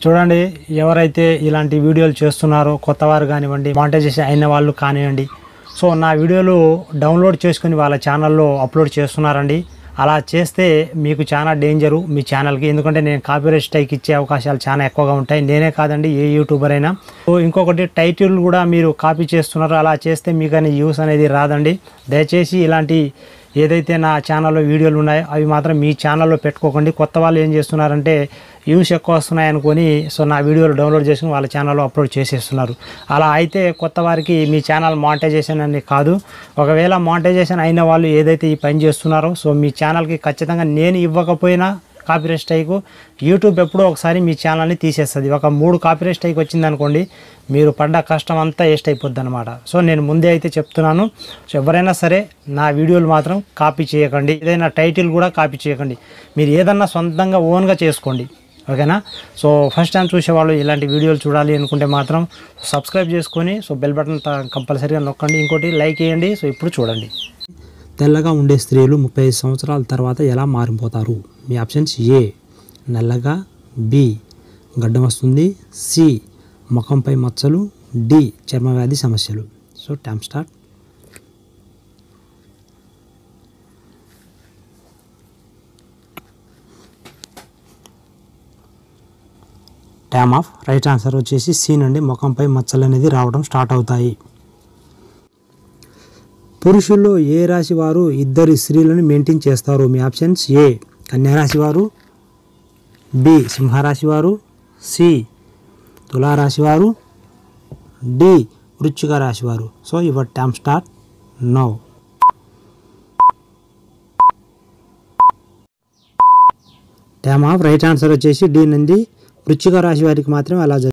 చూడండి ఎవరైతే ఇలాంటి వీడియోలు చేస్తున్నారో కొత్త వారు కానివ్వండి మానిటైజేషన్ అయిన వాళ్ళు కానివ్వండి సో నా వీడియోలు డౌన్లోడ్ చేసుకుని వాళ్ళ ఛానల్లో అప్లోడ్ చేస్తున్నారండి అలా చేస్తే మీకు చాలా డేంజరు మీ ఛానల్కి ఎందుకంటే నేను కాపీరైట్ స్ట్రైక్ ఇచ్చే అవకాశాలు చాలా ఎక్కువగా ఉంటాయి నేనే కాదండి ఏ యూట్యూబర్ అయినా సో ఇంకొకటి టైటిల్ కూడా మీరు కాపీ చేస్తున్నారు అలా చేస్తే మీకు అని యూస్ అనేది రాదండి దయచేసి ఇలాంటి ఏదైతే నా ఛానల్లో వీడియోలు ఉన్నాయో అవి మాత్రం మీ ఛానల్లో పెట్టుకోకండి కొత్త వాళ్ళు ఏం చేస్తున్నారంటే వ్యూస్ ఎక్కువ వస్తున్నాయి అనుకొని సో నా వీడియోలు డౌన్లోడ్ చేసుకుని వాళ్ళ ఛానల్లో అప్లోడ్ చేసేస్తున్నారు అలా అయితే కొత్త వారికి మీ ఛానల్ మానిటైజేషన్ అని కాదు ఒకవేళ మానిటైజేషన్ అయిన వాళ్ళు ఏదైతే ఈ పని చేస్తున్నారో సో మీ ఛానల్కి ఖచ్చితంగా నేను ఇవ్వకపోయినా కాపీరైట్ స్ట్రైక్ యూట్యూబ్ ఎప్పుడో ఒకసారి మీ ఛానల్ని తీసేస్తుంది ఒక మూడు కాపీరైట్ స్ట్రైక్ వచ్చింది అనుకోండి మీరు పడ్డ కష్టం అంతా వేస్ట్ అయిపోద్ది అనమాట సో నేను ముందే అయితే చెప్తున్నాను సో ఎవరైనా సరే నా వీడియోలు మాత్రం కాపీ చేయకండి ఏదైనా టైటిల్ కూడా కాపీ చేయకండి మీరు ఏదన్నా సొంతంగా ఓన్గా చేసుకోండి ఓకేనా సో ఫస్ట్ టైం చూసేవాళ్ళు ఇలాంటి వీడియోలు చూడాలి అనుకుంటే మాత్రం సబ్స్క్రైబ్ చేసుకొని సో బెల్ బటన్ కంపల్సరీగా నొక్కండి ఇంకోటి లైక్ చేయండి సో ఇప్పుడు చూడండి తెల్లగా ఉండే స్త్రీలు ముప్పై ఐదు సంవత్సరాల తర్వాత ఎలా మారిపోతారు మీ ఆప్షన్స్ ఏ నల్లగా బి గడ్డం వస్తుంది సి ముఖంపై మచ్చలు డి చర్మవ్యాధి సమస్యలు so time start time off right answer వచ్చేసి సి నుండి ముఖంపై మచ్చలు అనేది రావడం స్టార్ట్ అవుతాయి పురుషుల్లో ఏ రాశి వారు ఇద్దరు స్త్రీలను మెయింటైన్ చేస్తారు మీ ఆప్షన్స్ ఏ కన్యారాశి వారు బి సింహరాశి వారు సి తులారాశి వారు డి వృశ్చిక రాశి వారు so your time start no time off right answer వచ్చేసి డి నుండి వృశ్చిక రాశి వారికి మాత్రమే అలా జరుగుతుంది